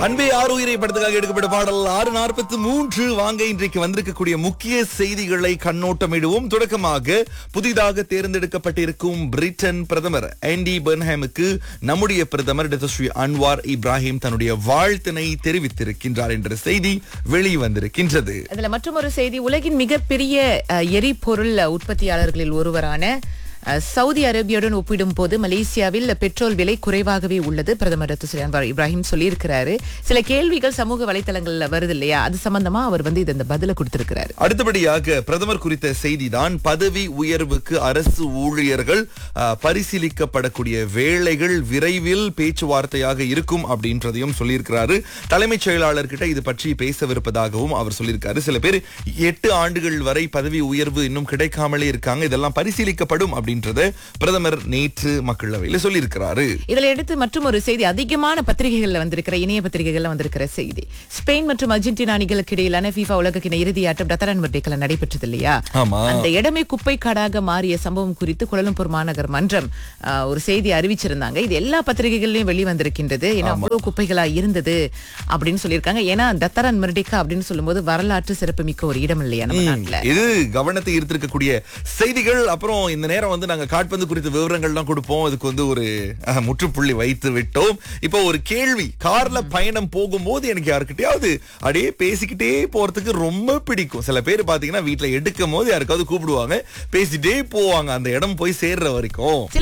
அன்பே ஆறு உயிரை படத்துக்காக எடுக்கப்பட்ட பாடல் ஆறு நாற்பத்தி மூன்று வாங்க இன்றைக்கு வந்திருக்கக்கூடிய முக்கிய செய்திகளை கண்ணோட்டமிடுவோம் தொடக்கமாக புதிதாக தேர்ந்தெடுக்கப்பட்டிருக்கும் பிரிட்டன் பிரதமர் ஆண்டி பெர்ன்ஹாமுக்கு நம்முடைய பிரதமர் டாக்டர் ஸ்ரீ அன்வார் இப்ராஹிம் தன்னுடைய வாழ்த்தினை தெரிவித்திருக்கின்றார் என்ற செய்தி வெளிவந்திருக்கின்றது அதுல மற்றொரு செய்தி உலகின் மிகப்பெரிய அஹ், எரிபொருள் உற்பத்தியாளர்களில் ஒருவரான அஹ், சவுதி அரேபியாவுடன் ஒப்பிடும் போது மலேசியாவில் பெட்ரோல் விலை குறைவாகவே உள்ளது பிரதமர் டாக்டர் ஸ்ரீ அன்வார் இப்ராஹிம் சொல்லியிருக்கிறாரு சில கேள்விகள் சமூக வலைத்தளங்கள்ல வருது இல்லையா அது சம்பந்தமா அவர் வந்து இது இந்த பதில கொடுத்திருக்கிறாரு அடுத்தபடியாக பிரதமர் குறித்த செய்திதான் பதவி உயர்வுக்கு அரசு ஊழியர்கள் அஹ், பரிசீலிக்கப்படக்கூடிய வேளைகள் விரைவில் பேச்சுவார்த்தையாக இருக்கும் அப்படின்றதையும் சொல்லியிருக்கிறாரு தலைமைச் செயலாளர்கிட்ட இது பற்றி பேசவிருப்பதாகவும் அவர் சொல்லியிருக்காரு சில பேர் எட்டு ஆண்டுகள் வரை பதவி உயர்வு இன்னும் கிடைக்காமலே இருக்காங்க இதெல்லாம் பரிசீலிக்கப்படும் அப்படின்றத பிரதமர் நேற்று மக்களவையில் சொல்லியிருக்கிறாரு இதுல எடுத்து மற்றும் ஒரு செய்தி அதிகமான பத்திரிகைகள்ல வந்திருக்கிற இணைய பத்திரிகைகள்ல வந்திருக்கிற செய்தி ஸ்பெயின் மற்றும் அர்ஜென்டினா அணிகளுக்கு இடையிலான FIFA உலகக்கிண இறுதி ஆட்டம் டத்தரன் மர்டேக்கல நடைபெற்றது இல்லையா ஆமா அந்த இடமே குப்பை காடாக மாறிய சம்பவம் குறித்து குலலம்பூர் மாநகர் மன்றம் ஆஹ், ஒரு செய்தி அறிவிச்சிருந்தாங்க இது எல்லா பத்திரிகைகள்லயும் வெளிவந்திருக்கின்றது ஏன்னா அவ்வளவு குப்பைகளா இருந்தது அப்படின்னு சொல்லியிருக்காங்க ஏன்னா தத்தரன் மர்டிகா அப்படின்னு சொல்லும்போது வரலாற்று சிறப்புமிக்க ஒரு இடம் இல்லையா நம்ம நாட்டுல இது கவனத்தை ஈர்த்திருக்கக்கூடிய செய்திகள் அப்புறம் இந்த நேரம் வந்து நாங்க காட்பந்து குறித்த விவரங்கள்லாம் கொடுப்போம் அதுக்கு வந்து ஒரு அஹ், முற்றுப்புள்ளி வைத்து விட்டோம் இப்போ ஒரு கேள்வி கார்ல பயணம் போகும்போது எனக்கு யாருக்கிட்டயாவது அப்படியே பேசிக்கிட்டே போறதுக்கு ரொம்ப பிடிக்கும் சில பேர் பாத்தீங்கன்னா வீட்ல எடுக்கும் போது யாருக்காவது கூப்பிடுவாங்க பேசிட்டே போவாங்க அந்த இடம் போய் சேர்ற வரைக்கும்